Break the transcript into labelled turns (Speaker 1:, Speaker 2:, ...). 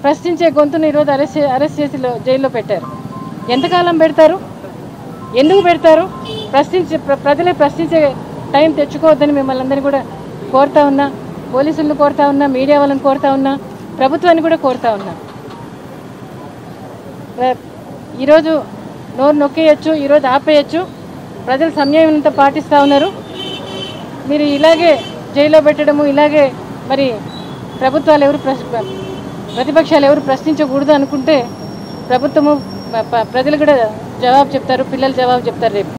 Speaker 1: ప్రశ్నించే గొంతును ఈరోజు అరెస్ట్ చే- అరెస్ట్ చేసి లో- జైల్లో పెట్టారు ఎంతకాలం పెడతారు ఎందుకు పెడతారు ప్రశ్నించే ప్ర- ప్రజలే ప్రశ్నించే టైం తెచ్చుకోవద్దని మిమ్మల్ని అందరినీ కూడా కోరుతా ఉన్నా పోలీసులను కోరుతా ఉన్నా మీడియా వాళ్ళని కోరుతా ఉన్నా ప్రభుత్వాన్ని కూడా కోరుతా ఉన్నా ప్ర- ఈరోజు నోరు నొక్కేయచ్చు ఈరోజు ఆపేయచ్చు ప్రజలు సంయమనంతో పాటిస్తూ ఉన్నారు మీరు ఇలాగే జైల్లో పెట్టడము ఇలాగే మరి ప్రభుత్వాలు ఎవరు ప్రశ్ ప్రతిపక్షాలు ఎవరు ప్రశ్నించకూడదు అనుకుంటే ప్రభుత్వము ప- ప- ప్రజలు కూడా జవాబు చెప్తారు పిల్లలు జవాబు చెప్తారు రేపు